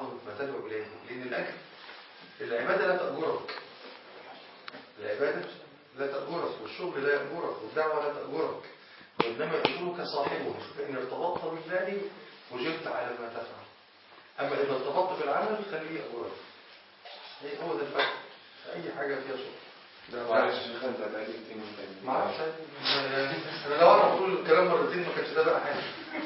ما تدعو إليه لأن الأجر العبادة لا تأجرك العبادة لا تأجرك والشغل لا يأجرك والدعوة لا تأجرك وإنما يأجرك صاحبه فإن ارتبطت بالله وجدت على ما تفعل أما إذا ارتبطت بالعمل خليه يأجرك هي- هو ده الفرق في أي حاجة فيها شغل لا معلش يا شيخ انت هتعيد تاني تاني ما اعرفش يعني انا لو اعرف اقول الكلام مرتين ما كانش ده بقى حاجه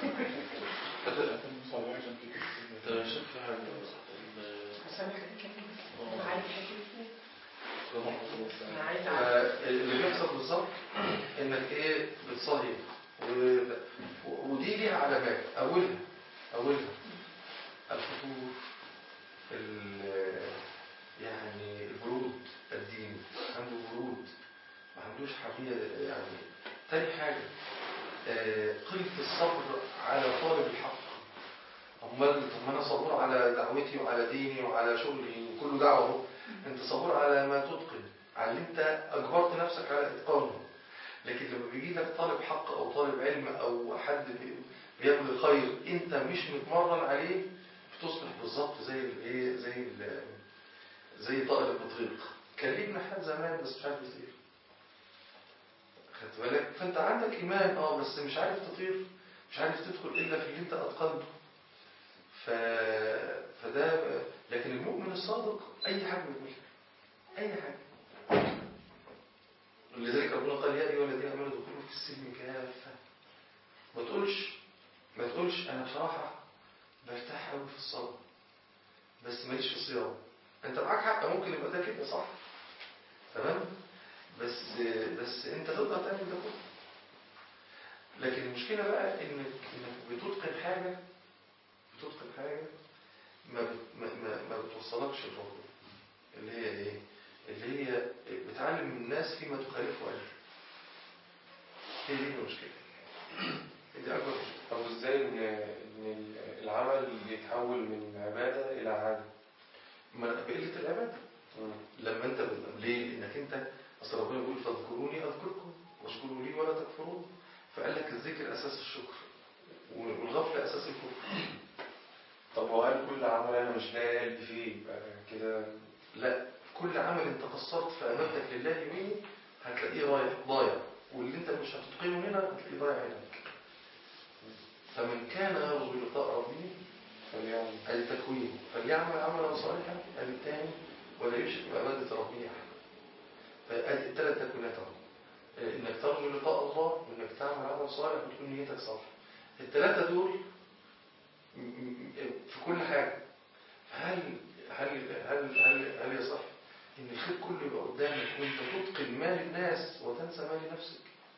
طب يا شيخ في حاجة ال- عشان انا عايز حاجه اه انا عايز اعرف اللي بيحصل بالظبط انك ايه بتصلي و- و- ودي ليها علامات اولها اولها الفتور ال- يعني البرود الديني عنده برود ما عندوش حمية يعني تاني حاجة آه، قلة الصبر على طالب الحق امال طب ما انا صبور على دعوتي وعلى ديني وعلى شغلي وكله دعوه اهو انت صبور على ما تتقن على اللي انت اجبرت نفسك على اتقانه لكن لما بيجي لك طالب حق او طالب علم او حد بي- بيعمل الخير انت مش متمرن عليه بتصبح بالظبط زي الايه زي ال- زي طائر البطريق كان ليه جناحات زمان بس مش عارف يطير خدت بالك فانت عندك ايمان اه بس مش عارف تطير مش عارف تدخل الا في اللي انت اتقنته ف... فده لكن المؤمن الصادق اي حاجه بيقولها اي حاجه لذلك ربنا قال يا ايها الذين امنوا ادخلوا في السلم كافه ما تقولش ما تقولش انا بصراحه برتاح قوي في الصلاه بس ماليش في الصيام انت معاك حق ممكن يبقى ده كده صح تمام بس بس انت تقدر تعمل ده كله لكن المشكله بقى انك انك بتتقن حاجه بتتقن حاجه ما بت- ما ما, ما بتوصلكش للركن اللي هي ايه اللي هي بتعلم الناس فيما تخالفه اجر هي دي المشكله هي دي اكبر مشكله طب ازاي ان ان العمل يتحول من عبادة الى عادة ما بقله العباده لما انت بت- ليه لانك انت اصل ربنا بيقول فاذكروني اذكركم واشكروا لي ولا تكفرون فقال لك الذكر اساس الشكر والغفله اساس الكفر طب هو هل كل عمل انا مش لاقي قلبي فيه يبقى كده لا كل عمل انت قصرت في امانتك لله به هتلاقيه رايح ضايع واللي انت مش هتتقنه هنا هتلاقيه ضايع هناك فمن كان يرجو لقاء ربه فليعمل التكوين فليعمل عملا صالحا ادي الثاني ولا يشرك بعباده ربه احدا فادي الثلاث تكوينات اهو آه، انك ترجو لقاء الله وانك تعمل عمل صالح وتكون نيتك صالحه الثلاثه دول م- م- في كل حاجه فهل هل هل هل هل يصح ان الخير كله يبقى قدامك وانت تتقن مال الناس وتنسى مال نفسك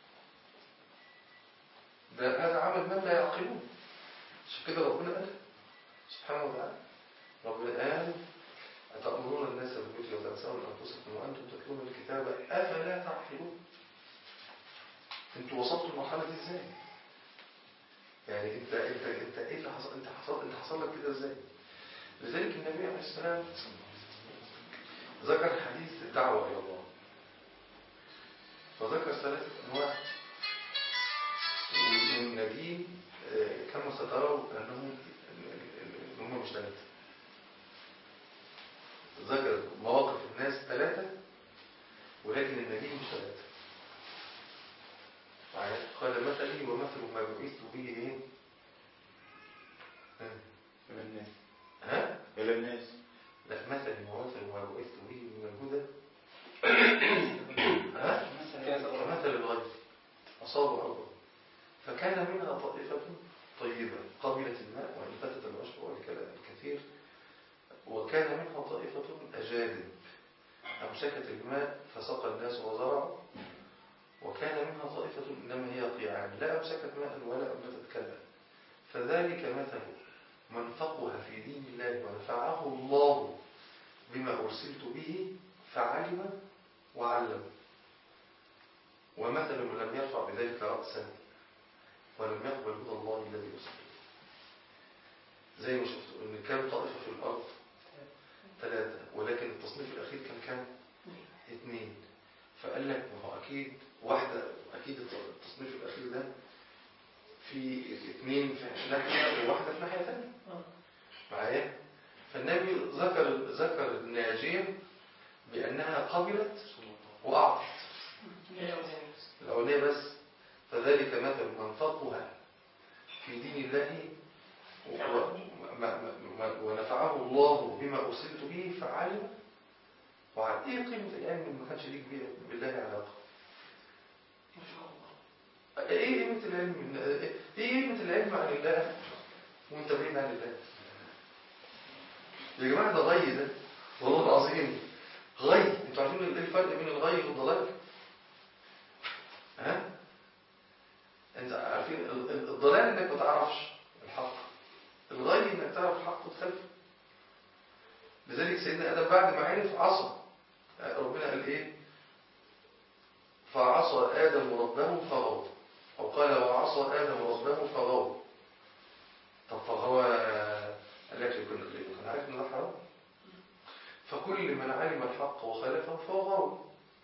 ده هذا عمل من لا يعقلون عشان كده ربنا قال سبحانه وتعالى ربنا قال أتأمرون الناس بالبر وتنسون أنفسكم وأنتم تتلون الكتاب أفلا تعقلون انتوا وصلتوا المرحلة دي ازاي؟ يعني انت انت انت ايه اللي حصل انت حصل انت حصل لك كده ازاي؟ لذلك النبي عليه السلام ذكر حديث الدعوة إلى الله فذكر ثلاثة أنواع والنبيين آه، كما ستروا أنهم إن هم مش ثلاثة ذكر مواقف الناس ثلاثة ولكن النبي مش ثلاثة معايا؟ قال مثلي ومثل ما بعثت به ايه؟ ها؟ إلى الناس ها؟ إلى الناس لا مثلي ومثل ما بعثت به من الهدى ها؟ كمثل الغيث أصاب أرضا فكان منها طائفة طيبة قبلت الماء وانفتت العشب والكلام الكثير وكان منها طائفة أجادب أمسكت الماء فسقى الناس وزرعوا وكان منها طائفة إنما هي قيعان لا أمسكت ماء ولا أنبتت كلا فذلك مثل من فقه في دين الله ونفعه الله بما أرسلت به فعلم وعلم ومثل من لم يرفع بذلك رأسا ولم يقبل هدى الله الذي أرسل زي ما شفتوا إن كام طائفة في الأرض ثلاثة ولكن التصنيف الأخير كان كام؟ اثنين فقال لك ما هو أكيد واحدة أكيد التصنيف الأخير ده في اثنين في ناحية وواحدة في ناحية ثانية معايا؟ فالنبي ذكر ذكر الناجية بأنها قبلت وأعطت الأولانية بس فذلك مثل من فقه في دين الله و- و- ما- ما- ما- ونفعه الله بما أرسلت به فعلم وعلى إيه قيمة العلم اللي ما كانش ليك بيه- بالله علاقة ما شاء الله إيه قيمة العلم إيه قيمة العلم عن الله وأنت بعيد عن الله يا جماعة ده غي ده والله العظيم غي انتوا عارفين ايه الفرق بين الغي والضلال ها انت عارفين ال- ال- الضلال انك ما تعرفش الحق الغي انك تعرف الحق وتخالفه لذلك سيدنا ادم بعد ما عرف عصى ربنا قال ايه فعصى ادم ربه فغوى او قال وعصى ادم ربه فغوى طب فغوى قال لك يكون كان عارف ان ده حرام فكل من علم الحق وخالفه فهو غاوي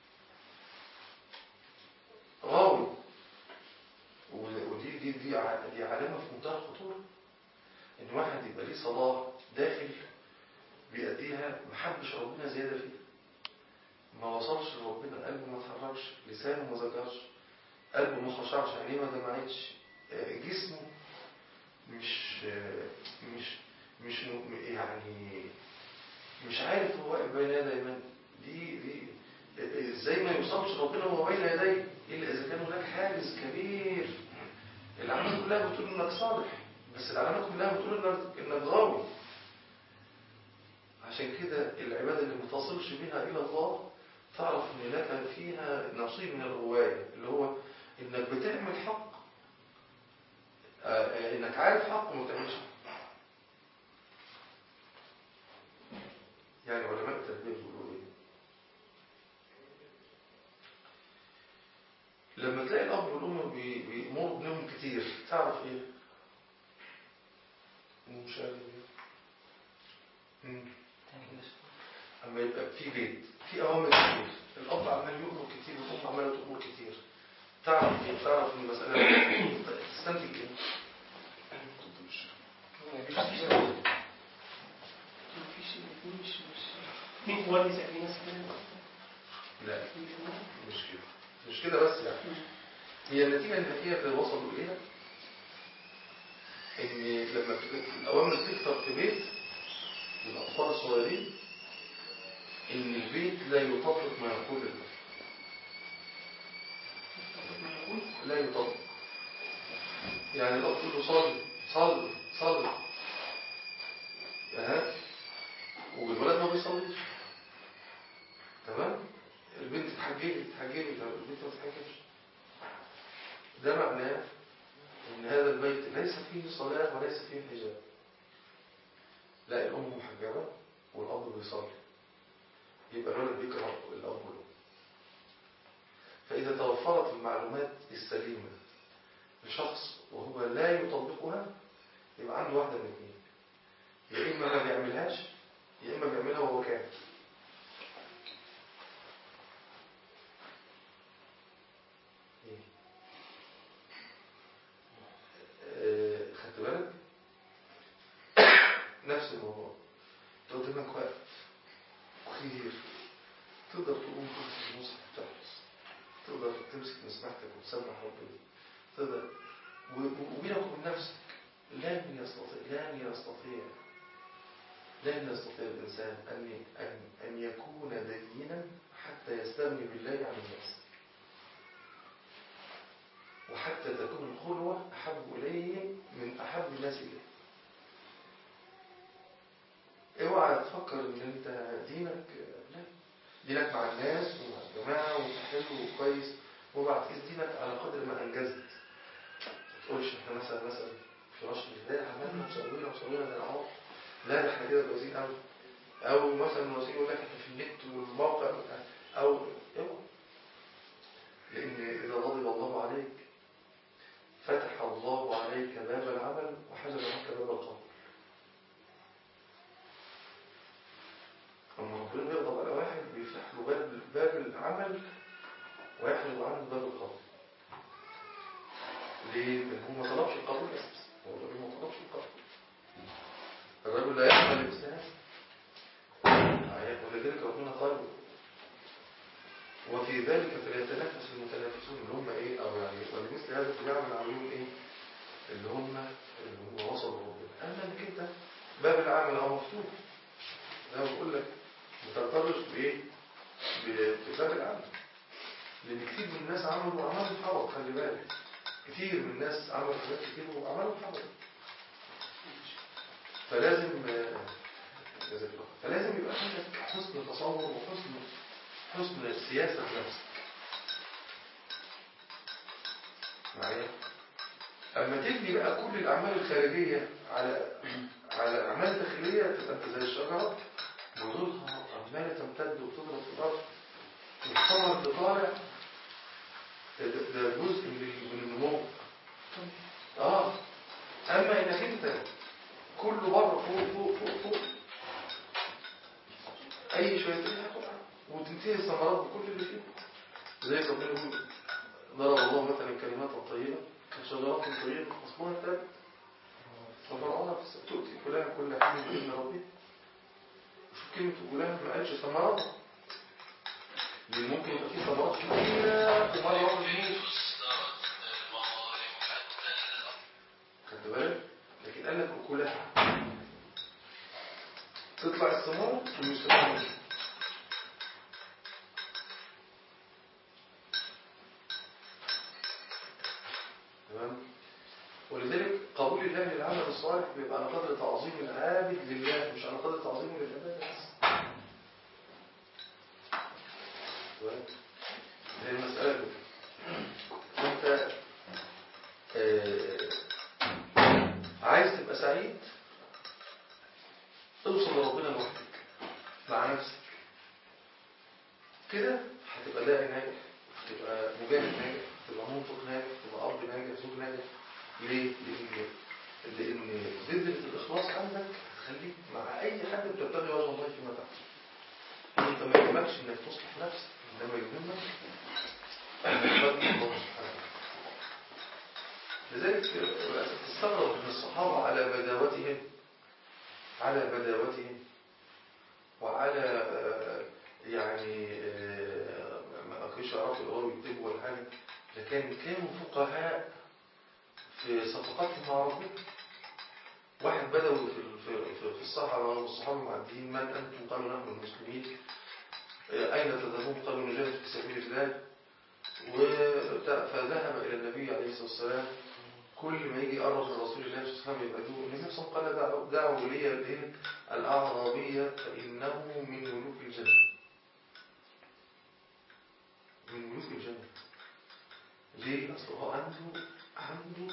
غاوي و- ودي دي دي ع- دي علامه في منتهى الخطوره ان واحد يبقى ليه صلاه داخل بيأديها ما حبش ربنا زياده فيها ما وصلش لربنا قلبه ما اتحركش لسانه ما ذكرش قلبه ما خشعش عينيه ما دمعتش آه، جسمه مش آه، مش مش م- يعني مش عارف هو واقف بين يدي من دي دي ازاي ما يوصلش ربنا وهو بين يديه الا اذا كان هناك حاجز كبير العلامات كلها بتقول انك صالح بس العلامات كلها بتقول انك انك غاوي عشان كده العباده اللي ما تصلش بها الى الله تعرف ان لك فيها نصيب من الغوايه اللي هو انك بتعمل حق آه، آه، انك عارف حق وما بتعملش حق يعني علماء التربية بيقولوا ايه لما تلاقي الأب والأم بي- بيأمروا ابنهم كتير تعرف ايه مش عارف ايه مم. أما يبقى في بيت في أوامر كتير الأب عمال يأمر كتير والأم عمالة تأمر كتير تعرف ايه تعرف إن المسألة تستنتج ايه مفيش الاثنين مش مش مين هو اللي ساكنين ساكنين لا مش كده مش كده بس يعني هي النتيجة النهائية اللي وصلوا إليها إن لما بت- الأوامر تكتر في بيت الأطفال الصغيرين إن البيت لا يطبق ما يقول الله لا يطبق يعني الأب تقول له صلي صلي صلي ها والولد ما بيصليش تمام البنت تحجبي تحجبي طب البنت ما تحجبش ده معناه ان هذا البيت ليس فيه صلاة وليس فيه حجاب لا الأم محجبة والأب بيصلي يبقى الولد بيكره الأب والأم فإذا توفرت المعلومات السليمة لشخص وهو لا يطبقها يبقى عنده واحدة من اثنين يا إما ما بيعملهاش يا إما بيعملها وهو كامل آه، خدت بالك نفس الموضوع انت قدامك وقت كتير تقدر تقوم تمسك المصحف تحفظ تقدر تمسك مسبحتك وتسبح ربنا تقدر و- و- وبينك وبين نفسك لن يستطيع لن يستطيع لن يستطيع الإنسان أن أن أن يكون دينا حتى يستغني بالله عن الناس وحتى تكون الخلوة أحب إليه من أحب الناس إليه اوعى تفكر ان انت دينك لا دينك مع الناس ومع الجماعة وانت حلو وكويس وبعد تقيس دينك على قدر ما انجزت ما تقولش احنا مثلا مثلا في نشر الهداية عملنا وسوينا وسوينا ده العمر لا ده احنا كده كويسين قوي او مثلا المواسين يقول لك احنا في النت والموقع او اوعى لان اذا غضب الله عليك فتح الله عليك باب العمل وحجب عنك باب القبر لما ربنا بيغضب على واحد بيفتح له باب باب العمل ويحجب عنه باب القبر ليه؟ لأن هو ما طلبش القبول أساسا هو الراجل ما طلبش القبول الرجل لا يقبل مثل هذا ربنا قال وفي ذلك فليتنافس المتنافسون اللي هم ايه او يعني ولمثل هذا فليعمل عملون ايه اللي هم اللي هم وصلوا لربنا اما انك انت باب العمل هو مفتوح زي ما بقول لك ما تغترش بايه ب- بباب العمل لان كتير من الناس عملوا اعمال حرام خلي بالك كتير من الناس عملوا حاجات كتير وعملوا حرام فلازم آه، جزاك الله. فلازم يبقى عندك حسن تصور وحسن حسن سياسة نفسك معايا اما تبني بقى كل الاعمال الخارجية على على اعمال داخلية تبقى انت زي الشجرة جذورها عمالة تمتد وتضرب في الارض والثمر اللي طالع ده ده جزء من من النمو اه اما انك انت كله بره فوق فوق فوق فوق اي شويتين هتقع وتنتهي الثمرات بكل اللي فيه زي ما ربنا يقول ضرب الله مثلا كلمات طيبه كشجرات طيبه اصلها ثابت وفرعونها في السماء تؤتي فلان كل حين باذن ربه شوف كلمه فلان ما قالش ثمرات لان ممكن يبقى في ثمرات كتيره ومره واحده تموت خدت بالك لكن قال لك اكلها تطلع الثمار ومش تطلع تمام ولذلك قبول الله للعمل الصالح بيبقى على قدر تعظيم العابد لله مش على قدر تعظيمه للعباده بس تمام؟ هي المسألة دي انت آه، عايز تبقى سعيد اوصل لربنا لوحدك مع نفسك كده هتبقى داعي ناجح هتبقى مجاهد ناجح هتبقى منطق ناجح هتبقى اب ناجح زوج ناجح ليه؟ لان لان بذره الاخلاص عندك هتخليك مع اي حد بتبتغي وجه الله فيما تفعل انت ما يهمكش انك تصلح نفسك انما يهمك انك ترضي الله سبحانه وتعالى لذلك تستغرب من الصحابة على بداوتهم على بداوتهم وعلى آه، يعني آه، ما كانوش يعرفوا يقروا ويكتبوا ولا حاجة لكن كانوا فقهاء في صفقاتهم مع ربهم واحد بدوي في في في- في الصحراء والصحابة معديين من أنتم قالوا نحن المسلمين آه، أين تذهبون قالوا نجاهد في سبيل الله وبتاع- فذهب إلى النبي عليه الصلاة والسلام كل ما يجي يقرب من رسول الله صلى الله عليه وسلم يبعدوه النبي صلى الله عليه وسلم قال دعوا, دعوا لي الايه الأعرابية فإنه من ملوك الجنة من ملوك الجنة ليه؟ أصل هو عنده عنده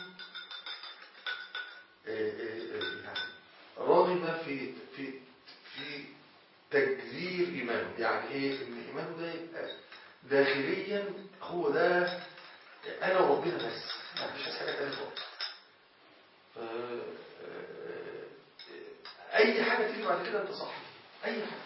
آه، آه، آه، يعني راغبة في في في تجذير إيمانه يعني إيه؟ إن إيمانه ده يبقى داخليا هو ده أنا وربنا بس ما فيش حاجة تانية خالص آه، آه، أي حاجة تيجي بعد كده أنت صح أي حاجة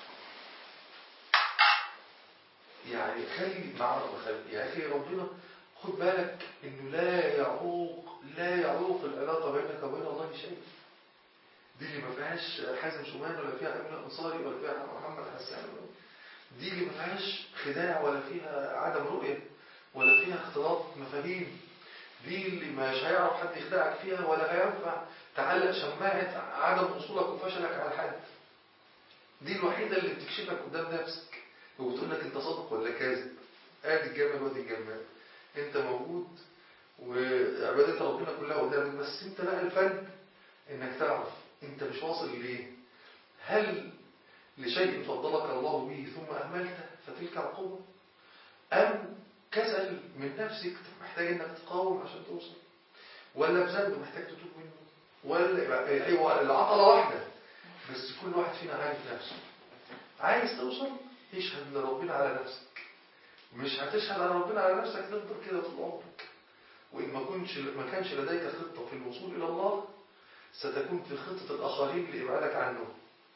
يعني خلي مع خلي يا أخي ربنا خد بالك إنه لا يعوق لا يعوق العلاقة بينك وبين الله شيء دي اللي ما فيهاش حازم شومان ولا فيها أمين أنصاري ولا فيها محمد حسان دي اللي ما فيهاش خداع ولا فيها عدم رؤية ولا فيها اختلاط مفاهيم دي اللي مش هيعرف حد يخدعك فيها ولا هينفع تعلق شماعة عدم وصولك وفشلك على حد دي الوحيدة اللي بتكشفك قدام نفسك وبتقول لك انت صادق ولا كاذب ادي الجمل وادي الجمال انت موجود وعبادات ربنا كلها قدامك بس انت بقى الفن انك تعرف انت مش واصل ليه هل لشيء فضلك الله به ثم اهملته فتلك عقوبة ام كسل من نفسك محتاج انك تقاوم عشان توصل ولا بذنب محتاج تتوب منه ولا ايوه العطلة واحدة بس كل واحد فينا عارف نفسه عايز توصل اشهد لربنا على نفسك مش هتشهد على ربنا على نفسك تفضل كده طول عمرك وإن ما كنش ما كانش لديك خطة في الوصول إلى الله ستكون في خطة الآخرين لإبعادك عنه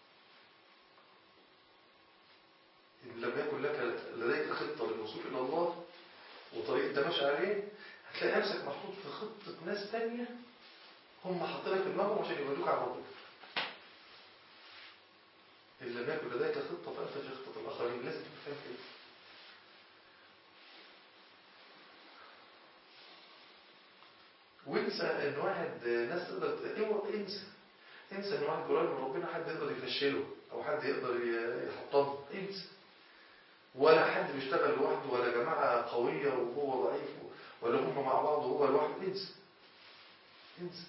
إن لم يكن لك لديك خطة للوصول إلى الله وطريق أنت ماشي عليه هتلاقي نفسك محطوط في خطة ناس تانية هم حاطينك في دماغهم عشان يبعدوك عن ربنا إن لم لم يكن لديك خطة فأنت في خطة الآخرين لازم تبقى فاهم كده وانسى ان واحد ناس تقدر اوعى انسى انسى ان واحد قريب من ربنا حد يقدر يفشله او حد يقدر ي- يحطمه انسى ولا حد بيشتغل لوحده ولا جماعة قوية وهو ضعيف ولا هم مع بعض وهو لوحده انسى انسى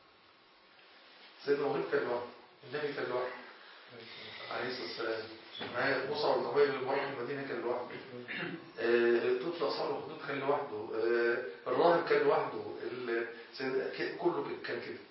سيدنا مغيب كان لوحده النبي كان لوحده عليه الصلاة والسلام معايا مصعب بن عمير اللي راح المدينة كان لوحده آه، طفل أصحاب الخدود كان لوحده آه، الراهب كان لوحده ال- سيد- ك- كله كده- كان كده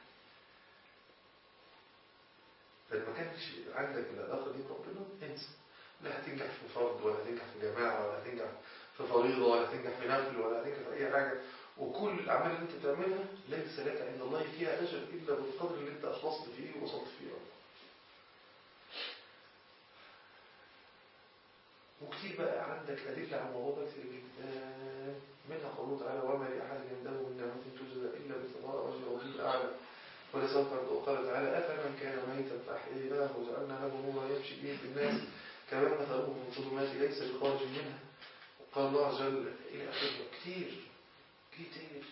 فلما كانش عندك العلاقة دي بربنا انسى لا هتنجح في فرد ولا هتنجح في جماعة ولا هتنجح في فريضة ولا هتنجح في نفل ولا هتنجح في أي حاجة وكل الأعمال اللي أنت بتعملها ليس لك عند الله فيها أجر إلا بالقدر اللي أنت أخلصت فيه ووصلت فيه وكتير بقى عندك أدلة على الموضوع ده كتير جدا منها قوله تعالى وما لأحد عنده من نعمة تجزى إلا بثمار وجه ربه الأعلى ولسوف يرضى وقال تعالى أفمن كان ميتا فأحييناه وجعلنا له نورا يمشي به في الناس كمان مثله في الظلمات ليس بخارج منها وقال الله عز وجل إلى آخره كتير كتير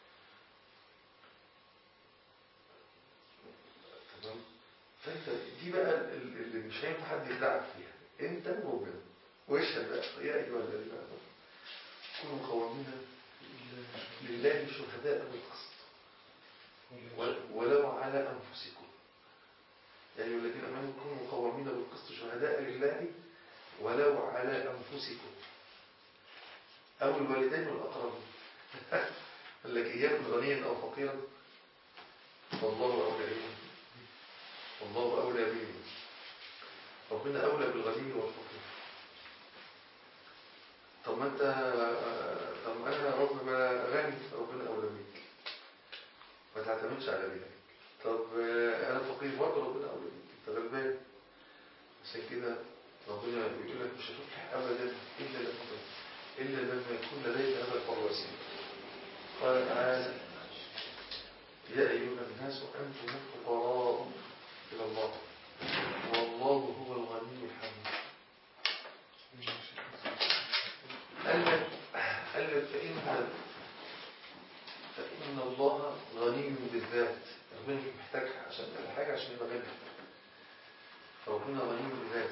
تمام فانت دي بقى ال- ال- اللي مش هينفع حد يخدعك فيها انت وربنا واشهد بقى يا ايها الذين امنوا كونوا قوامين لله شهداء بالقسط ول- ولو على انفسكم يا ايها الذين امنوا كونوا قوامين بالقسط شهداء لله ولو على انفسكم او الوالدين والاقربين قال لك اياكم غنيا او فقيرا فالله اولى بهم والله أولى به ربنا أولى بالغني والفقير طب ما أنت طب أنا رب ما غني ربنا أولى بيك ما تعتمدش على غيرك طب أنا فقير برضه ربنا أولى بيك أنت غلبان عشان كده ربنا بيقول لك مش هتفلح أبدا إلا لما إلا لما يكون لديك هذا الفواصل قال تعالى يا أيها الناس أنتم الفقراء إلى الله والله هو الغني الحميد قال لك قال لك فإن فإن الله غني بالذات ربنا مش محتاج عشان الحاجة عشان يبقى غني فربنا غني بالذات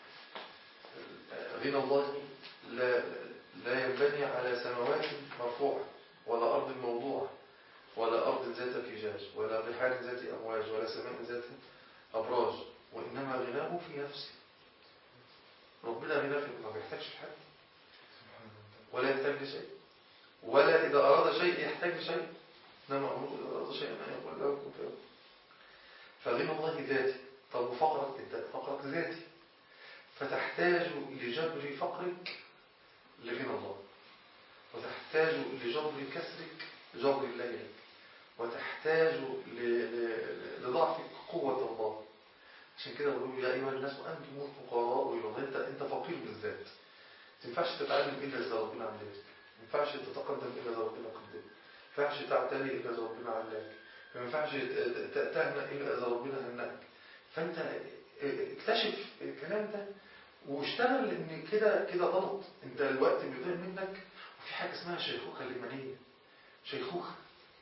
غنى الله لا لا ينبني على سماوات مرفوعة ولا أرض موضوعة ولا أرض ذات فجاج ولا بحار ذات أمواج ولا سماء ذات أبراج وإنما غناه في نفسه ربنا غناه في ما بيحتاجش لحد ولا يحتاج لشيء ولا إذا أراد شيء يحتاج لشيء إنما أمره إذا أراد شيء أن يقول له كن فيكون فغنى الله ذاتي طب وفقرك الذات فقرك ذاتي فتحتاج لجبر فقرك لغنى الله وتحتاج لجبر كسرك لجبر الله لك وتحتاج ل- ل- لضعفك قوة الله عشان كده بقول يا أيها الناس أنتم الفقراء إلى الله أنت أنت فقير بالذات ما ينفعش تتعلم إلا إذا ربنا علمك ما ينفعش تتقدم إلا إذا ربنا قدمك ما ينفعش تعتني إلا إذا ربنا علمك ما ينفعش ت- ت- تهنأ إلا إذا ربنا هنأك فأنت اكتشف الكلام ده واشتغل ان كده كده غلط انت الوقت بيضيع منك وفي حاجه اسمها شيخوخه الايمانيه شيخوخه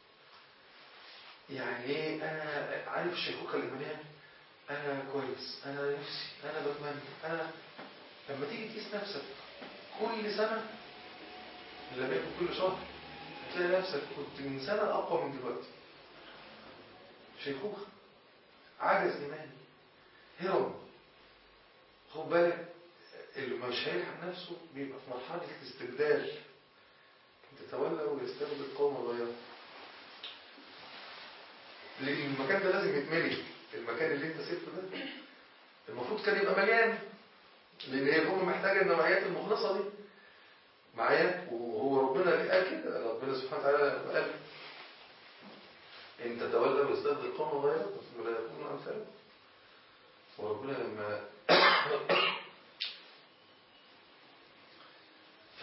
يعني ايه انا عارف الشيخوخه الايمانيه انا كويس انا نفسي انا بتمنى انا لما تيجي تقيس نفسك كل سنه لما يكون كل شهر هتلاقي نفسك كنت من سنه اقوى من دلوقتي شيخوخه عجز ايماني هرم خد بالك اللي مش هيلحق نفسه بيبقى في مرحلة الاستبدال تتولى ويستبدل قوم غيره لأن المكان ده لازم يتملي المكان اللي انت سبته ده المفروض كان يبقى مليان لأن هي الأمة محتاجة النوعيات المخلصة دي معايا وهو ربنا اللي قال كده ربنا سبحانه وتعالى قال إن تتولى ويستبدل قوم غيره ثم لا يكونوا أمثالكم وربنا لما ف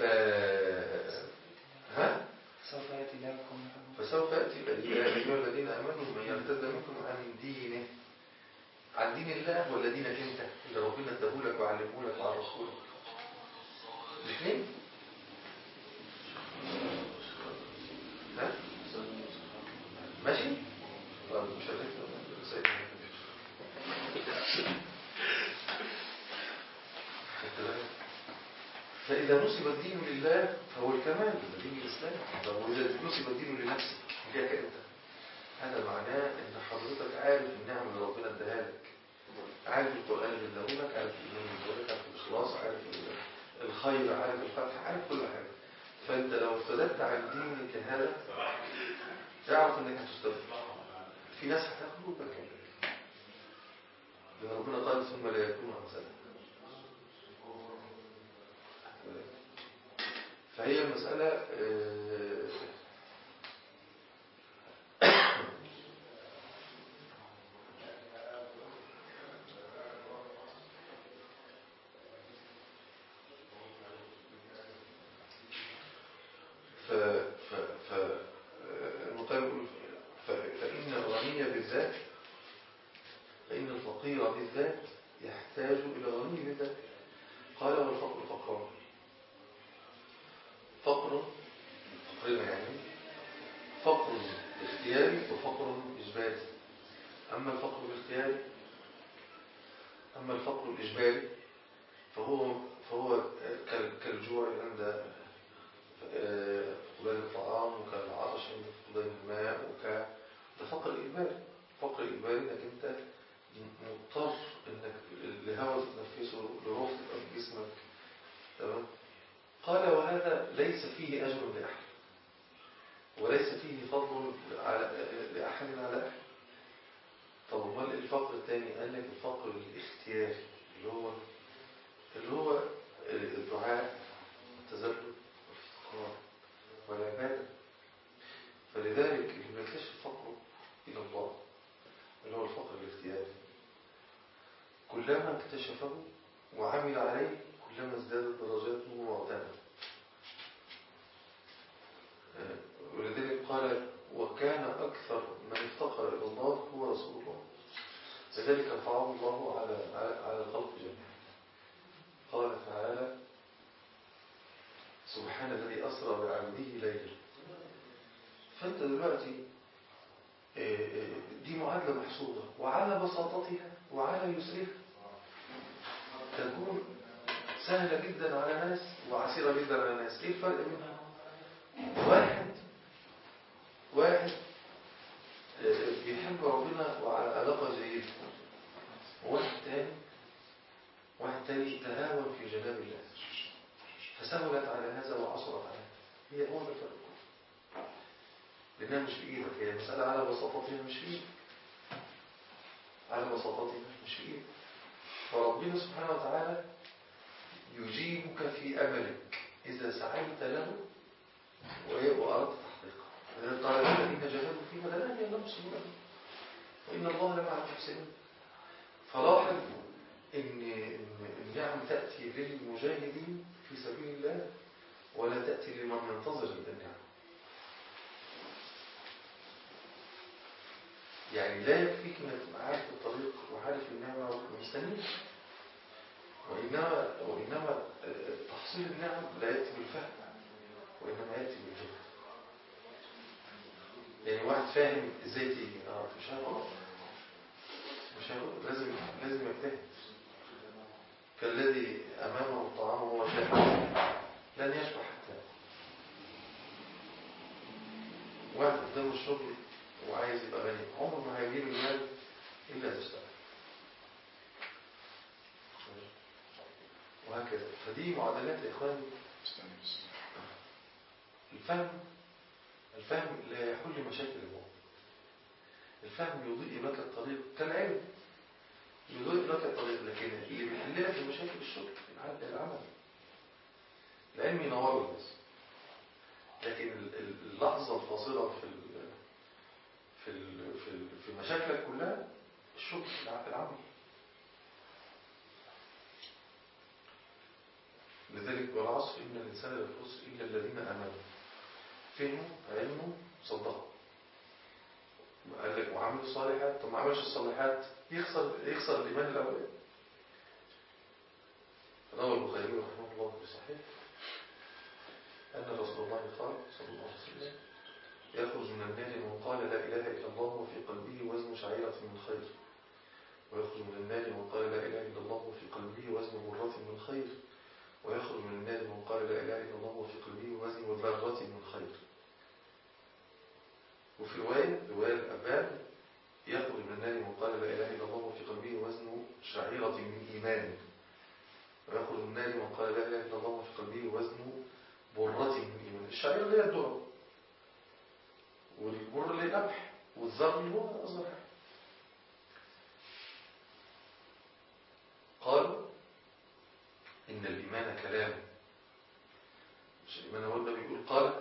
ها سوف يأتي الله بكم فسوف يأتي الذين- يا أيها الذين آمنوا من يرتد منكم عن دينه عن دين دين الله ولا دينك انت اللي ربنا اداهولك وعلمهولك وعرفهولك الاثنين ها ماشي طيب مش هتفهم سيدنا خدت بالك؟ فإذا نسب الدين لله فهو الكمال ده دين الإسلام طب وإذا نسب الدين لنفسك جاك أنت هذا معناه إن حضرتك عارف النعم اللي ربنا اداها لك عارف القرآن اللي اداهولك عارف الإيمان اللي اداهولك عارف الإخلاص عارف ال- الخير عارف الفتح عارف كل حاجة فأنت لو ارتدت عن دينك هذا تعرف إنك هتستبدل في ناس هتاخدوك لأن ربنا قال ثم لا يكون أمثالك فهي المسألة آه، ف ف ف آه، المقام يقول ف- فإن الغني بالذات فإن الفقير بالذات يحتاج إلى غني بالذات قال والفقر فقران فقر فقرنا يعني فقر اختياري وفقر إجباري أما الفقر الاختياري أما الفقر الإجباري فهو فهو كال- كالجوع عند آه، فقدان الطعام وكالعطش عند فقدان الماء وك ده فقر إجباري فقر إجباري إنك أنت مضطر إنك الهواء تتنفسه لروح تبقى في جسمك تمام قال وهذا ليس فيه أجر لأحد وليس فيه فضل على لأحد على أحد طب امال الفقر الثاني قال لك الفقر الاختياري اللي هو اللي هو الدعاء والتذلل والافتقار والعبادة فلذلك اللي بيكتشف فقره إلى الله اللي هو الفقر الاختياري كلما اكتشفه وعمل عليه كلما ازدادت درجاته وعدمه آه، ولذلك قال وكان أكثر من افتقر إلى الله هو رسول الله لذلك رفعه الله على على على الخلق جميعا قال تعالى سبحان الذي أسرى بعبده ليلا فأنت دلوقتي آه، آه، دي معادلة محسوبة وعلى بساطتها وعلى يسرها تكون سهلة جدا على ناس وعسيرة جدا على ناس ايه الفرق بينها واحد واحد آه، بيحب ربنا وعلى علاقة جيدة وواحد تاني واحد تاني تهاون في جناب الله فسهلت على هذا وعصرت على هذا هي هو ده الفرق لأنها مش في إيدك هي مسألة على بساطتها مش في إيدك على بساطتها مش في إيدك فربنا سبحانه وتعالى يجيبك في أملك إذا سعيت له وأردت تحقيقه لذلك قال الذين جاهدوا فينا لنهدينهم سبلنا وإن الله لمع المحسنين فلاحظ إن إن النعم تأتي للمجاهدين في سبيل الله ولا تأتي لمن ينتظر النعم يعني لا يكفيك انك تبقى عارف الطريق وعارف النعمة ومستنيك وإنما وإنما تحصيل النعم لا يأتي بالفهم وإنما يأتي بالجهد يعني واحد فاهم ازاي تيجي اه مش هيقعد مش هيقعد لازم لازم يجتهد كالذي أمامه الطعام وهو شاهد لن يشبع حتى واحد قدامه الشغل وعايز يبقى غني عمره ما هيجيب المال إلا إذا اشتغل وهكذا فدي معادلات يا إخواني الفهم الفهم لا يحل مشاكل المؤمن الفهم يضيء لك الطريق كالعلم يضيء لك الطريق لكن اللي بيحل لك المشاكل الشغل العمل العمل العلم ينور الناس لكن ال- ال- اللحظة الفاصلة في ال في ال في ال في مشاكلك كلها الشغل الع- العمل لذلك والعصر إن الإنسان لفي خسر إلا الذين آمنوا فهموا علموا صدقوا قال لك وعمل الصالحات طب ما عملش الصالحات يخسر يخسر الإيمان الأولاني روى البخاري رحمه الله في صحيح أن رسول الله قال صلى الله عليه وسلم يخرج من النار من قال لا إله إلا الله وفي قلبه وزن شعيرة من خير ويخرج من النار من قال لا إله إلا الله وفي قلبه وزن برة من خير ويخرج من النار من قال لا إله إلا الله وفي قلبه وزن ذرة من خير وفي رواية رواية الأبان يخرج من النار من قال لا إله إلا الله وفي قلبه وزن شعيرة من إيمان ويخرج من النار من قال لا إله إلا الله وفي قلبه وزن برة من إيمان الشعيرة اللي هي الذرة والبر اللي هي القمح والذر اللي هو أصغر حاجة قالوا إن الإيمان كلام مش الإيمان هو اللي بيقول قال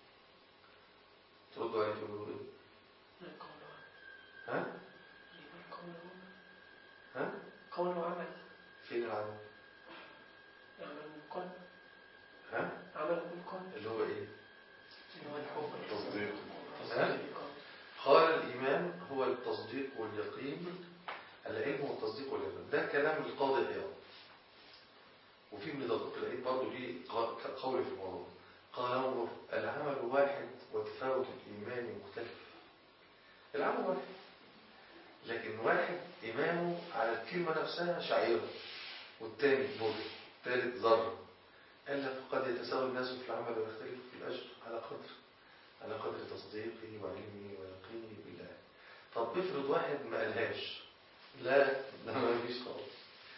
تردوا عليه تقولوا إيه ها ها قول وعمل فين العمل عمل بالقلب ها عمل بالقلب اللي هو إيه اللي هو الحب تصديق. ها؟ قال الإيمان هو التصديق واليقين العلم والتصديق واليقين ده كلام القاضي عياض وفي ابن دقيق العيد برضه ليه ق- قول في الموضوع قال انظر العمل واحد وتفاوت الإيمان مختلف العمل واحد لكن واحد إيمانه على الكلمة نفسها شعيرة والتاني بر الثالث ذرة قال لك قد يتساوى الناس في العمل ويختلف في الأجر على قدر على قدر تصديقه وعلمه ويقينه بالله طب افرض واحد ما قالهاش لا ده ما فيش خالص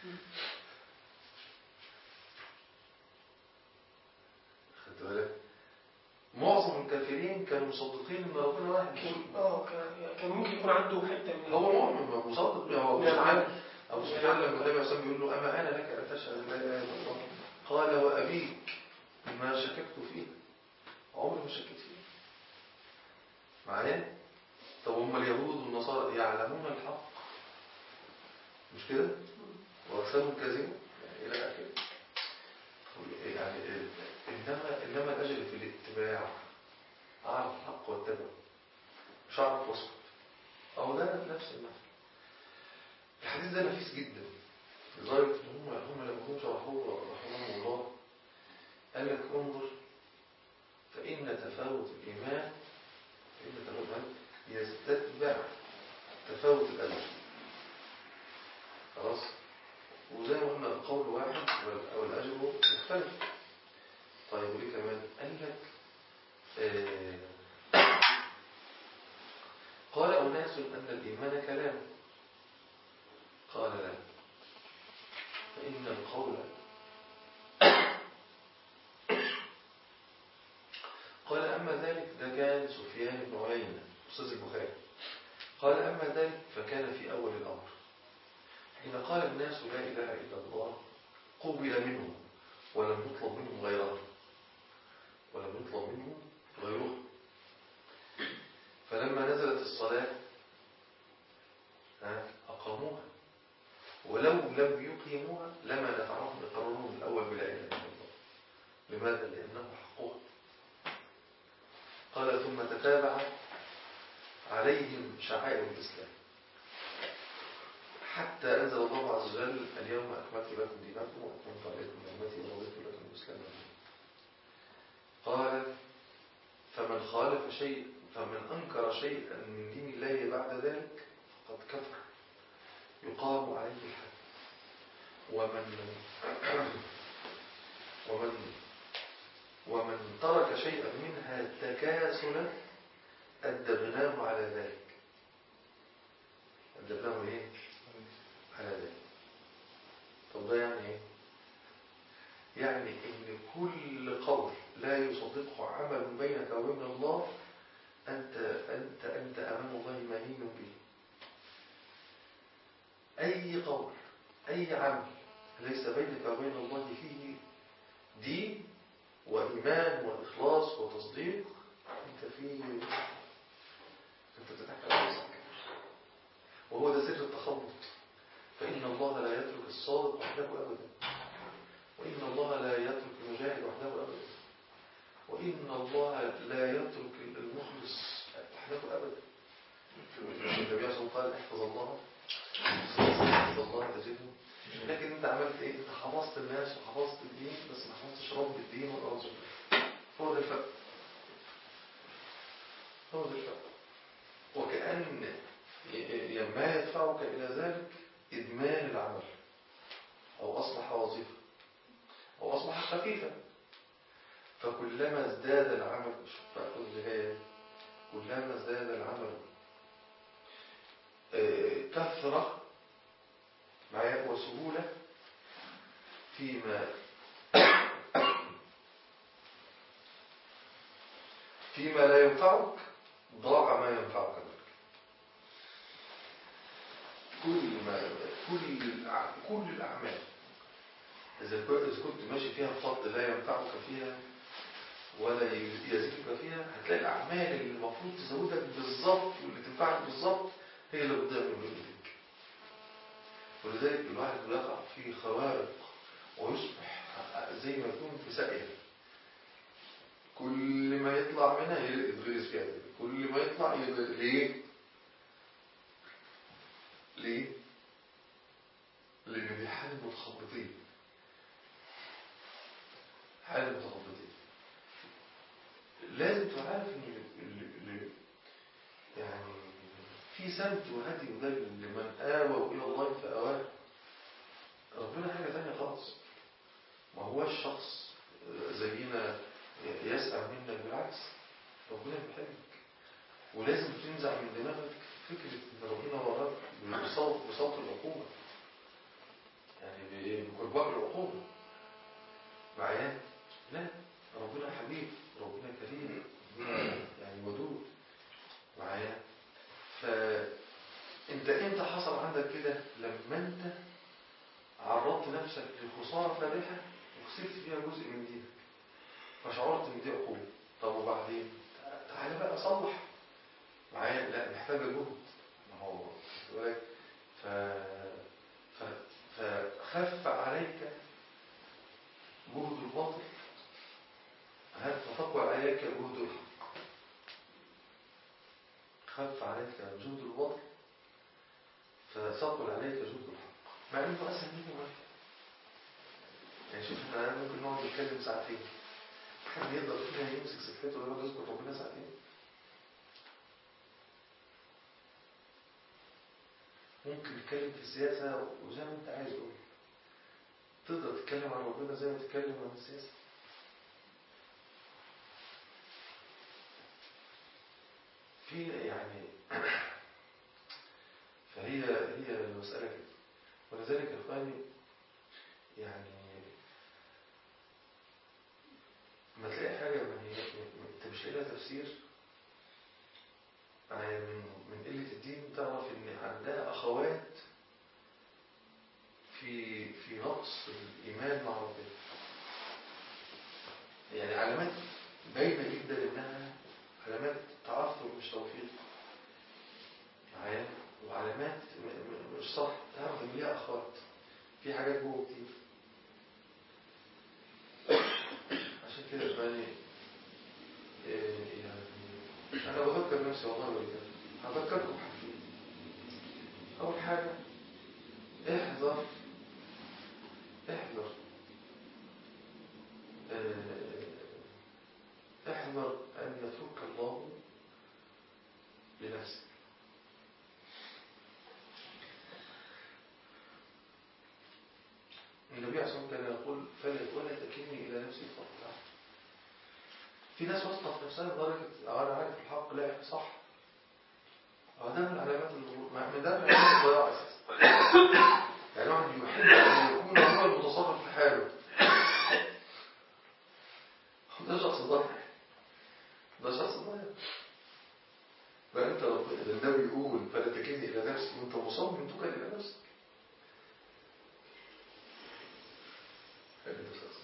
خدت بالك معظم الكافرين كانوا مصدقين ان ربنا واحد اه كان كان ممكن يكون عنده حته من هو مؤمن هو مصدق هو من العمل. مسلم أبو سفيان لما النبي صلى الله عليه وسلم بيقول له أما أنا لك أن تشهد أن لا إله إلا الله قال وأبيك ما شككت فيه عمري ما شكيت فيه معايا طب هم اليهود والنصارى يعلمون الحق مش كده وأكثرهم كاذبون يعني إلى آخره يعني إنما إنما الأجل في الاتباع أعرف الحق واتبعه مش أعرف واسكت أو ده نفس المثل الحديث ده نفيس جدا لدرجة إن هم هم لما هم شرحوه رحمهم الله قال لك انظر فإن تفاوت الإيمان فإن تفاوت الإيمان يستتبع تفاوت الأجر خلاص وزي ما قلنا القول واحد وال- والأجر مختلف طيب وليه كمان قال لك آه قال أناس أن الإيمان كلام قال لا فإن القول قال أما ذلك ده كان سفيان بن عيينة أستاذ البخاري قال أما ذلك فكان في أول الأمر حين قال الناس لا إله إلا الله قبل منهم ولم يطلب منهم غيره ولم يطلب منهم غيره فلما نزلت الصلاة ها، أقاموها ولو لم يقيموها لما نفعهم إقرارهم الأول بلا إله إلا الله لماذا؟ لأنه حقها قال ثم تتابع عليهم شعائر الإسلام حتى أنزل الله عز وجل اليوم أكملت لكم دينكم وأتممت عليكم نعمتي ورضيت لكم الإسلام دينا قال فمن خالف شيء فمن أنكر شيئا من دين الله بعد ذلك فقد كفر يقام عليه الحد ومن ومن ومن ترك شيئا منها تكاسلا أدبناه على ذلك أدبناه إيه؟ على ذلك طب ده يعني إيه؟ يعني إن كل قول لا يصدقه عمل بينك وبين الله أنت أنت أنت أمام الله مهين به أي قول أي عمل ليس بينك وبين الله فيه دين وإيمان وإخلاص وتصديق أنت فيه أنت بتضحك على نفسك وهو ده سر التخبط فإن الله لا يترك الصادق وحده أبدا وإن الله لا يترك المجاهد وحده أبدا وإن الله لا يترك المخلص وحده أبدا النبي عليه الصلاة والسلام قال احفظ الله احفظ الله تجده لكن انت عملت ايه انت حفظت الناس وحفظت الدين بس ما حفظتش رب الدين ولا رسول هو ده الفرق هو ده الفرق وكأن ي- ي- ما يدفعك إلى ذلك إدمان العمل أو أصبح وظيفة أو أصبح خفيفا فكلما ازداد العمل شوف بقى كل اللي جاية دي. كلما ازداد العمل آه، كثرة معايا وسهولة فيما فيما لا ينفعك ضاع ما ينفعك منك كل ما كل الأع- كل الأعمال إذا كنت إذا كنت ماشي فيها بخط لا ينفعك فيها ولا يزيدك فيها هتلاقي الأعمال اللي المفروض تزودك بالظبط واللي تنفعك بالظبط هي اللي بتضيع من بيدك ولذلك الواحد بيقع في خوارق ويصبح زي ما يكون في ساقية كل ما يطلع منها يتغرس فيها كل ما يطلع يتغرس ليه؟ ليه؟ لأن دي حال متخبطين حال متخبطين لازم تعرف ان ال- ال- يعني في سمت وهدي مدلل لمن آوى إلى الله فأواه ربنا حاجة تانية خالص ما هوش شخص زينا يسأل منك بالعكس ربنا بيحبك ولازم تنزع من دماغك فكرة ان ربنا وراك بصوت بصوت العقوبة يعني بكرباء العقوبة معايا لا ربنا حبيب ربنا كريم ربنا يعني ودود معايا فانت امتى حصل عندك كده لما انت عرضت نفسك لخسارة فادحة وخسرت فيها جزء من دينك فشعرت ان دي عقوبة طب وبعدين تعالى بقى صلح معايا لا محتاجة جهد ما هو خد بالك ف... ف... فخف عليك جهد الباطل هل فتقوى عليك جهد الحق خف عليك جهد الباطل فثقل عليك جهد الحق مع انه اسهل منه واحد يعني شوف احنا ممكن نقعد نتكلم ساعتين حد يقدر فينا يمسك سكته ويقعد يذكر ربنا ساعتين ممكن تتكلم في السياسة وزي ما انت عايز قول تقدر تتكلم عن ربنا زي ما تتكلم عن السياسة في يعني فهي هي المسألة كده ولذلك يا اخواني يعني ما تلاقي حاجة ما هي انت مش لاقي لها تفسير يعني من من قلة الدين تعرف ان عندها اخوات في في نقص الايمان مع ربنا يعني علامات باينه جدا انها علامات تعثر مش توفيق معايا وعلامات م- م- مش صح تعرف ان ليها اخوات في حاجات جوه كتير عشان كده اخواني إيه يعني انا بذكر نفسي والله ولله هذكركم حاجتين اول حاجه احذر احذر آه، احذر ان يترك الله لنفسك النبي عليه الصلاه والسلام كان يقول فلا ولا تكلني الى نفسي طرفه عين. في ناس واثقه في نفسها لدرجه أو انا عارف الحق لا صح هو ده من علامات الغرور ما- من ده من علامات الضياع اساسا يعني واحد يحب ان يكون هو المتصرف في حاله ده شخص ضايع ده شخص ضايع فانت ربنا ده النبي يقول فلا تكلني الى نفسي وانت مصمم تكل الى نفسك هذا شخص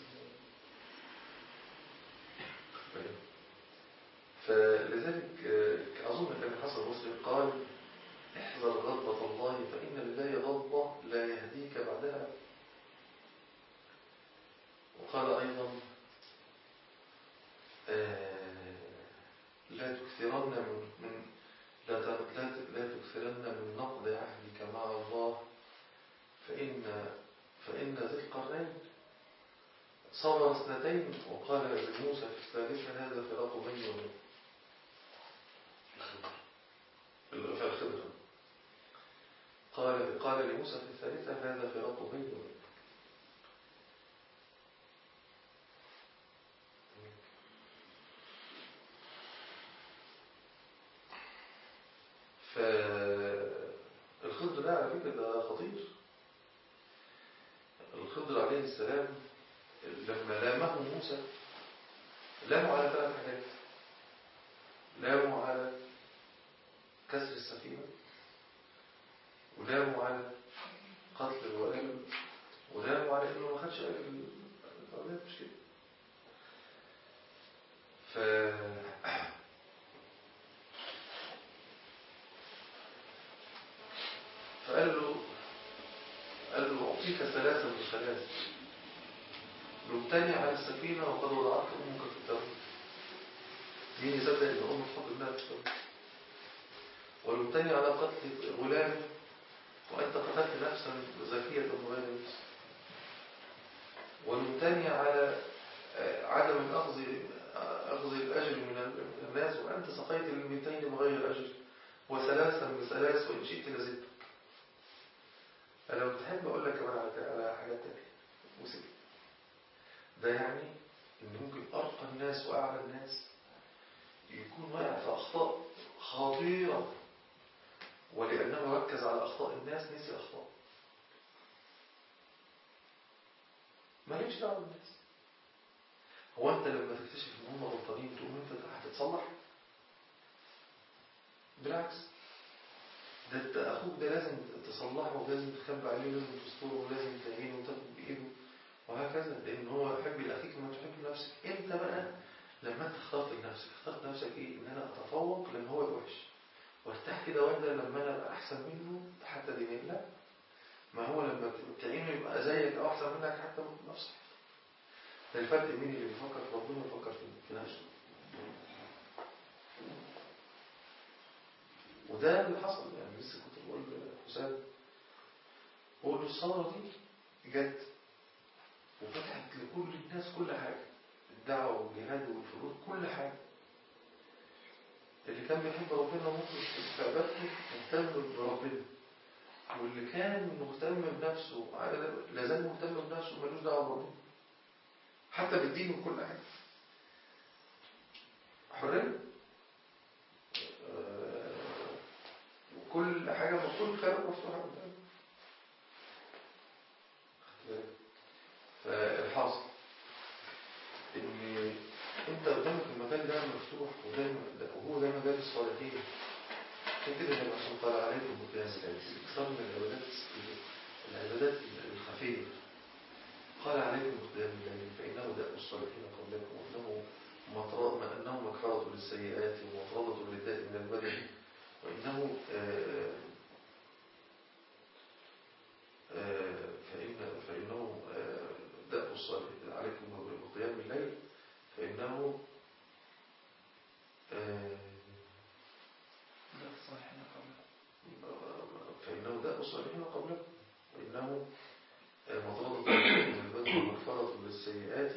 ضايع. فلذلك آه، أظن كان حسن مسلم قال احذر غضبة الله فإن لله غضبة لا يهديك بعدها وقال أيضا آه، لا تكثرن من, من لا ت- لا ت- فإن فإن ذي القرنين صبر اثنتين وقال لموسى في الثالثة هذا فراق بيني وبينك في الخضر قال قال لموسى في الثالثة هذا فراق بيني وبينك فالخضر ده على فكرة ده خطير الخضر عليه السلام لما لامه موسى لامه على ثلاث حاجات لامه على كسر السفينة ولامه على قتل الولد ولامه على انه ما خدش اجر الاولاد مش كده ف فقال له قال له أعطيك ثلاثا بثلاث لمتني على السفينة وقد وضعتك أمك في التوبة مين يصدق إن أمك تحط ابنها في التوبة ولمتني على قتل غلام وأنت قتلت نفسا زكية بغير نفس ولمتني على آه، عدم الأخذ أخذ الأجر من الناس وأنت سقيت للميتين بغير أجر وثلاثا بثلاث وإن شئت لزدت أنا بتحب أقول لك كمان على على حاجات تانية موسيقى ده يعني إن ممكن أرقى الناس وأعلى الناس يكون واقع في أخطاء خطيرة ولأنه ركز على أخطاء الناس نسي أخطاء مالكش دعوة بالناس هو أنت لما تكتشف إن هم غلطانين تقوم أنت هتتصلح بالعكس ده انت اخوك ده لازم تصلحه ولازم تخبي عليه ولازم تستره ولازم تعينه وتاخد بايده وهكذا لان هو يحب لاخيك ما تحب لنفسك انت بقى لما انت اخترت لنفسك اخترت نفسك ايه ان انا اتفوق لما هو يبقى وحش وارتاح كده وانا لما انا ابقى احسن منه حتى دين الله ما هو لما تعينه يبقى زيك او احسن منك حتى نفسك ده الفرق مين اللي بيفكر في ربنا ويفكر في- في نفسه وده اللي حصل يعني لسه كنت بقول لحسام بقول له الثوره دي جت وفتحت لكل الناس كل حاجه الدعوه والجهاد والفروض كل حاجه اللي كان بيحب ربنا ومخلص في عبادته مهتم بربنا واللي كان مهتم بنفسه عادة- لا زال مهتم بنفسه ملوش دعوه بربنا حتى بالدين وكل حاجه حريه آه، وكل حاجة كل خير مفتوحة قدامك خدت بالك؟ فالحاصل ان انت قدامك المجال ده مفتوح وده وهو ده مجال الصالحين عشان كده النبي عشان قال عليكم بقياس العبادات اكثر من العبادات العبادات الخفيه قال عليكم بقيام الليل فانه داء الصالحين قبلكم وانه مطر- انه مكفره للسيئات ومطرده للداء من البدن وإنه آه، آه، فإن فإنه آه، دأب الصالح عليكم بقيام الليل فإنه آه، لا الصالحين قبل فإنه دأب الصالحين قبلكم وإنه آه، مطرده من البدن ومغفرة للسيئات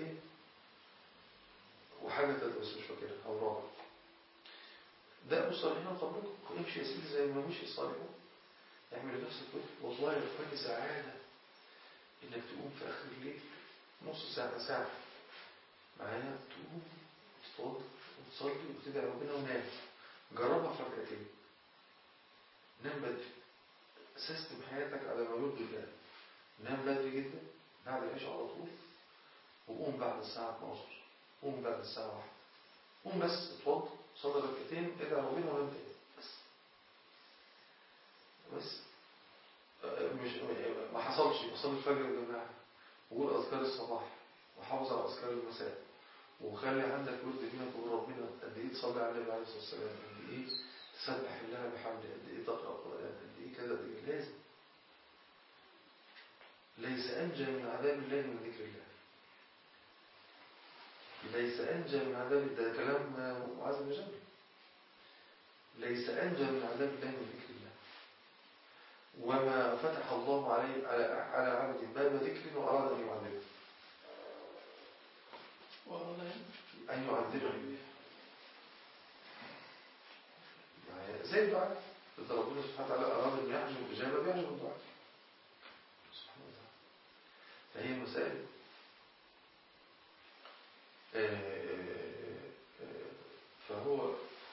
وحاجة تالتة بس مش فاكرها أو رابعة دأب الصالحين قبلكم امشي يا سيدي زي ما مشي الصالحون اعمل لنفسك كده والله يا اخواني سعادة انك تقوم في اخر الليل نص ساعة ساعة معايا تقوم تتوضا وتصلي وتدعي ربنا ونام جربها في ركعتين نام بدري سيستم حياتك على ما يرضي الله نام بدري جدا بعد العشاء على طول وقوم بعد الساعة 12 قوم بعد الساعة 1 قوم بس اتوضا صلي ركعتين ادعي ربنا ونام تاني بس بس آه، مش ما حصلش بصلي الفجر والجماعة وقول أذكار الصباح وحافظ على أذكار المساء وخلي عندك ورد بينك وبين ربنا قد إيه تصلي على النبي عليه الصلاة والسلام قد إيه تسبح الله بحمده قد إيه تقرأ القرآن قد إيه كذا قد إيه لازم ليس أنجى من عذاب الله من ذكر الله ليس أنجى من عذاب ده كلام معاذ بن جبل ليس أنجى من عذاب الله من ذكر الله وما فتح الله عليه على على عبد باب ذكر وأراد أن يعذبه وأراد أن أن يعذبه يعني زي الدعاء إذا ربنا سبحانه وتعالى أراد أن يحجب الإجابة بيحجب الدعاء سبحانه وتعالى فهي مسائل آه، آه، آه، فهو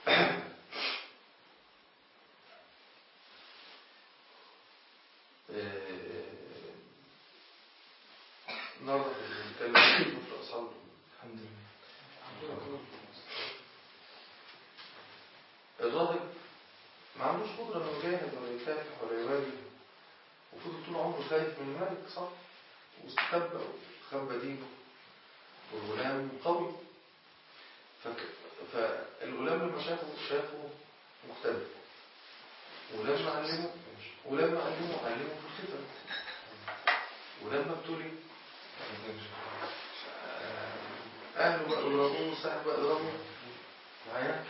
النهارده بنتكلم في أصحاب الحمد لله الراهب ما عندوش قدرة انه يجاهد ولا يكافح ولا يواجه وفضل طول عمره خايف من الملك صح واستخبى وخبى دينه والغلام قوي فك... فالغلام لما شافه شافه مختلف ولما علمه ولما علمه علمه في الخطر ولما ابتلي أهله بقى يضربوه وصاحبه بقى يضربوه معايا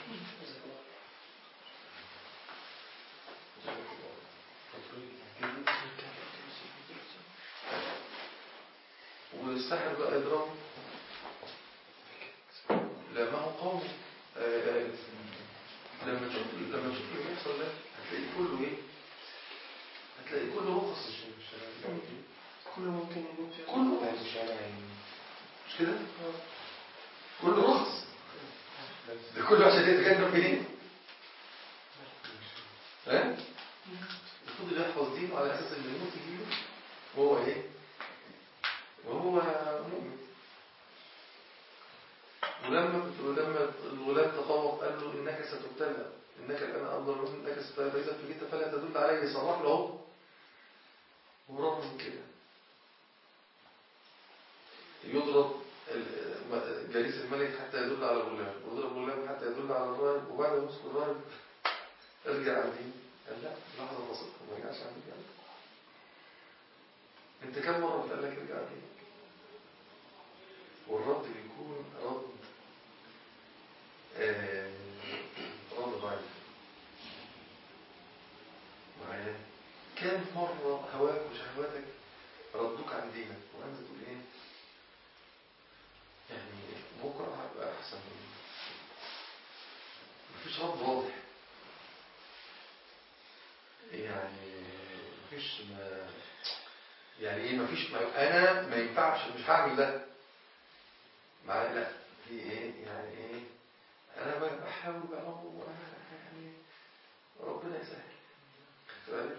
والسحر بقى يضربه لا ما هو قوي آه، لما تشوف لما تشوف اللي بيحصل ده هتلاقي كله ايه هتلاقي كله رخص كل ممكن يموت في كله مش انا يعني مش كده كله رخص ده كله عشان يتجنب ايه ها المفروض يحفظ دينه على اساس ان الموت يجيله وهو ايه وهو مؤمن ولما ولما الغلام تفوق قال له انك ستبتلى انك الان افضل من انك ستبتلى فاذا ابتليت فلا تدل عليه صرح له ورغم من كده يضرب ال- جليس الملك حتى يدل على الغلام ويضرب الغلام حتى يدل على الراهب وبعد ما يمسك الراهب ارجع عن دين قال لا لحظة بسيطة ما رجعش عن دين قال انت كم مرة بتقال لك ارجع عن دينك والرد بيكون رد آه، رد ضعيف معايا كم مرة هواك وشهواتك ردوك عن دينك وانت تقول ايه يعني بكرة هبقى أحسن منه مفيش رد واضح يعني مفيش ما يعني ايه مفيش ما انا ما ينفعش مش هعمل ده مع لا في ايه يعني ايه انا ب- بحاول بقى هو يعني ربنا يسهل خدت بالك؟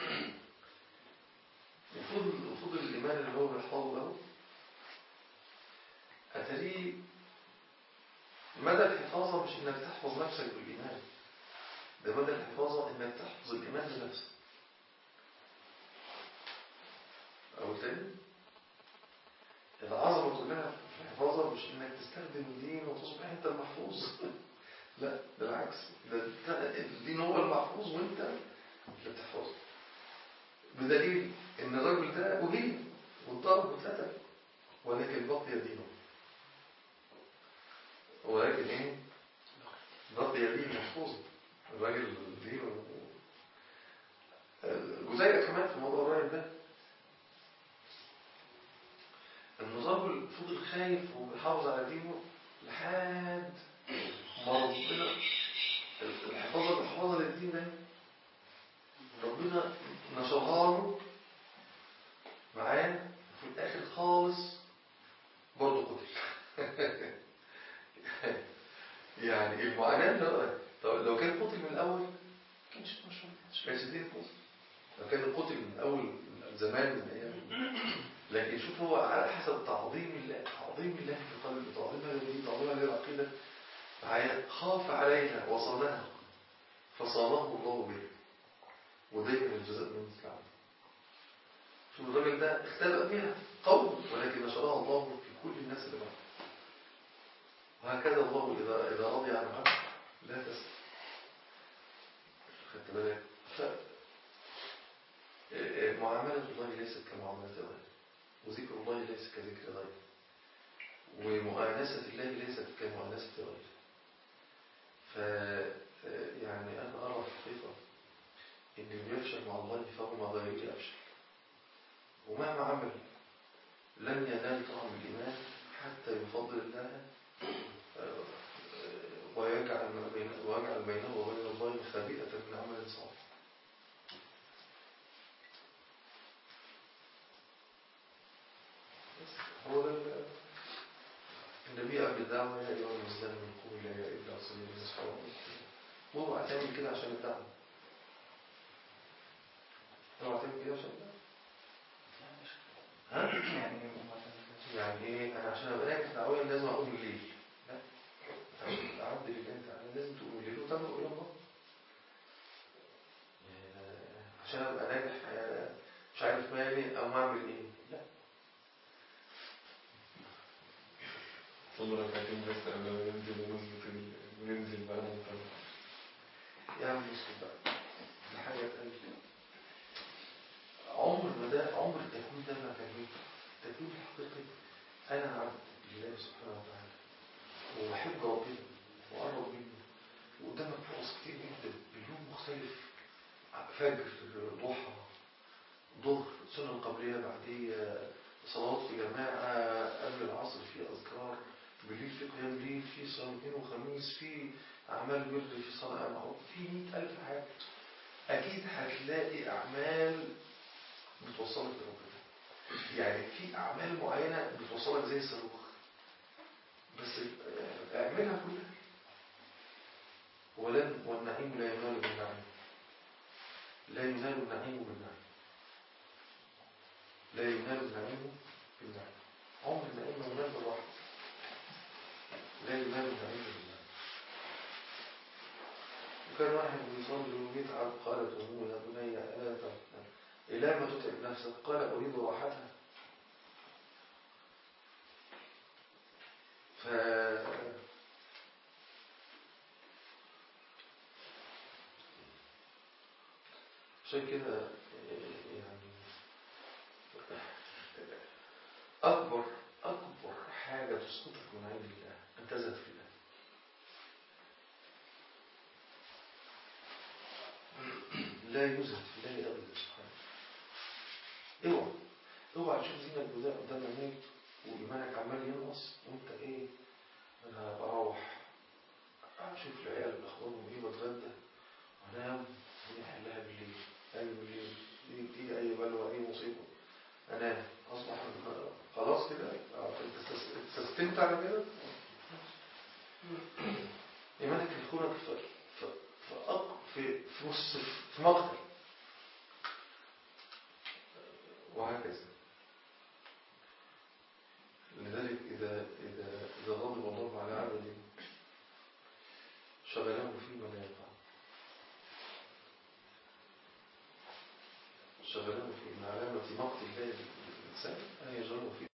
المفروض المفروض الايمان اللي هو بيحفظه ده أتري مدى الحفاظة مش إنك تحفظ نفسك بالإيمان ده مدى الحفاظة إنك تحفظ الإيمان لنفسك أو تاني العظمة كلها في الحفاظة مش إنك تستخدم الدين وتصبح أنت المحفوظ لا بالعكس ده ده الدين هو المحفوظ وأنت اللي بتحفظه بدليل إن الراجل ده أهين واتضرب واتقتل ولكن بقي دينه ولكن ايه بقي دين محفوظ الراجل دينه جزيئة كمان في موضوع الراجل ده ان الرجل فضل خايف وبيحافظ على دينه لحد ما ربنا الحفاظة الحفاظة للدين ده ربنا نشرها له معاه في الاخر خالص برضه قتل يعني المعاناة لو- طب لو كان قتل من الأول كانش مشروع كانش الدين قتل لو كان القتل من أول زمان من أيام لكن شوف هو على حسب تعظيم الله تعظيم الله في قلبه تعظيمها للدين تعظيمها للعقيدة معايا خاف عليها وصانها فصانه الله به ودايما الجزاء من مثل عمله شوف الراجل ده اختبأ بها قوي ولكن نشرها الله في كل الناس اللي بعده وهكذا الله إذا إذا رضي عن عبد لا تسأل خدت بالك ف إيه، معاملة الله ليست كمعاملة غيره وذكر الله ليس كذكر غيره ومؤانسة الله ليست كمؤانسة غيره ف يعني أنا أرى في الحقيقة إن اللي يفشل مع الله فهو مع غيره أفشل ومهما عمل لن ينال طعم الإيمان حتى يفضل الله آه، آه، ويجعل ما بين ويجعل بينه وبين الله خبيئة من عمل صالح هو ده ال- النبي قبل الدعوة يا أيها المسلمين قوموا لا إله إلا صلي المسحور اوعى تعمل كده عشان الدعوة اوعى تعمل كده عشان الدعوة ها؟ يعني ايه انا عشان ابقى ناجح دعويا لازم اقوم الليل لا انت عشان تبقى عبد لله تعالى لازم تقوم الليل وتدعو الى الله آه، عشان ابقى ناجح آه، مش عارف مالي او اعمل ايه لا صلوا ركعتين بس قبل ما ننزل ونظبط ال- وننزل بقى ننطلق يا عم اسكت بقى دي حاجه تقلق عمر ما ده عمر التكوين ده ما تكوين التكوين الحقيقي انا عبد لله سبحانه وتعالى وبحب ربنا وقرب منه وقدامك فرص كتير جدا اليوم مختلف فجر ضحى ظهر سنن قبليه بعديه صلوات في جماعه قبل العصر في اذكار بالليل في قيام ليل في صيام اثنين وخميس في اعمال بر في صلاه معروف في مئة الف حاجه اكيد هتلاقي اعمال بتوصلك لربنا يعني في اعمال معينه بتوصلك زي الصاروخ بس آه، اعملها كلها ولن والنعيم لا ينال بالنعيم لا ينال النعيم بالنعيم لا ينال النعيم بالنعيم عمر النعيم ما ينال بالراحه لا ينال النعيم بالنعيم وكان واحد بيصلي ويتعب قالت امه يا بني الا تتعب إلى ما تتعب نفسك قال أريد راحتها ف عشان كده يعني أكبر أكبر حاجة تسقطك من عند الله أن تزهد في الله لا يزهد في الله أبدا سبحانه اوعى اوعى تشوف دينك بدا قدام عينيك وايمانك عمال ينقص وانت ايه انا بروح اشوف العيال اخبارهم ايه واتغدى وانام ودي احلها بالليل اجي بالليل تيجي تيجي اي بلوى اي مصيبه انام اصبح خلاص كده آه، انت استس- استسلمت على كده ايمانك يدخلك في في في أق- في في نص في مقتل وهكذا لذلك إذا إذا إذا غضب الله على عبده شغله فيما لا ينفع شغله في من علامة مقت الله للإنسان أن يشغله في